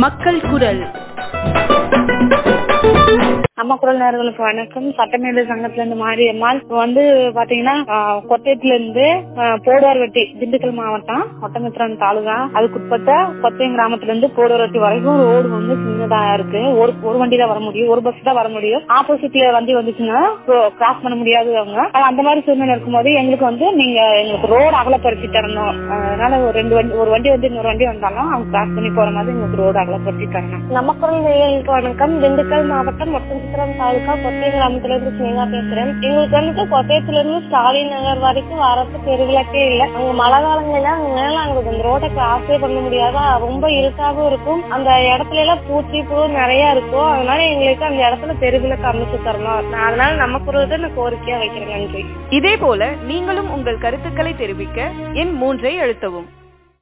மக்கள் குரல் நம்ம குரல் நேர்களுக்கு வணக்கம் சட்டமேதை சங்கத்துல இருந்து மாரியம்மாள் இப்ப வந்து பாத்தீங்கன்னா ஆஹ், கொத்தையத்துல இருந்து ஆஹ், போடுவார்வட்டி திண்டுக்கல் மாவட்டம் ஒட்டமித்திரன் தாலுகா அதுக்குட்பட்ட கொத்தையம் கிராமத்துல இருந்து போடுவார்வட்டி வரைக்கும் ரோடு வந்து சின்னதா இருக்கு ஒரு ஒரு வண்டி தான் வர முடியும் ஒரு பஸ் தான் வர முடியும் ஆப்போசிட்ல வண்டி வந்துச்சுன்னா கிராஸ் பண்ண முடியாது அவங்க ஆனா, அந்த மாதிரி சூழ்நிலை இருக்கும்போது எங்களுக்கு வந்து நீங்க எங்களுக்கு ரோடு அகலப்படுத்தி தரணும் அதனால ஒரு ரெண்டு வண்டி ஒரு வண்டி வந்து இன்னொரு வண்டி வந்தாலும் அவங்க கிராஸ் பண்ணி போற மாதிரி எங்களுக்கு ரோடு அகலப்படுத்தி தரணும் நம்ம குரல் நேயர்களுக்கு வணக்கம் திண்டுக்கல் மாவட்டம் மொத்தஞ்சித்திரம் தாலுகா கொத்தை கிராமத்துல இருந்து ஸ்னேகா பேசுறேன் எங்களுக்கு வந்துட்டு கொத்தையத்துல இருந்து ஸ்டாலின் நகர் வரைக்கும் வரது பெருவிளக்கே இல்ல அங்க மழை காலங்கள்ல அங்க மேல அங்க அந்த ரோட்டை கிராஸே பண்ண முடியாதா ரொம்ப இருட்டாவும் இருக்கும் அந்த இடத்துல எல்லாம் பூச்சி புழு நிறைய இருக்கும் அதனால எங்களுக்கு அந்த இடத்துல பெருவிளக்கு அமைச்சு தரணும் அதனால நம்ம குரல் தான் நான் கோரிக்கையா வைக்கிறேன் நன்றி இதே போல நீங்களும் உங்கள் கருத்துக்களை தெரிவிக்க எண் மூன்றை அழுத்தவும்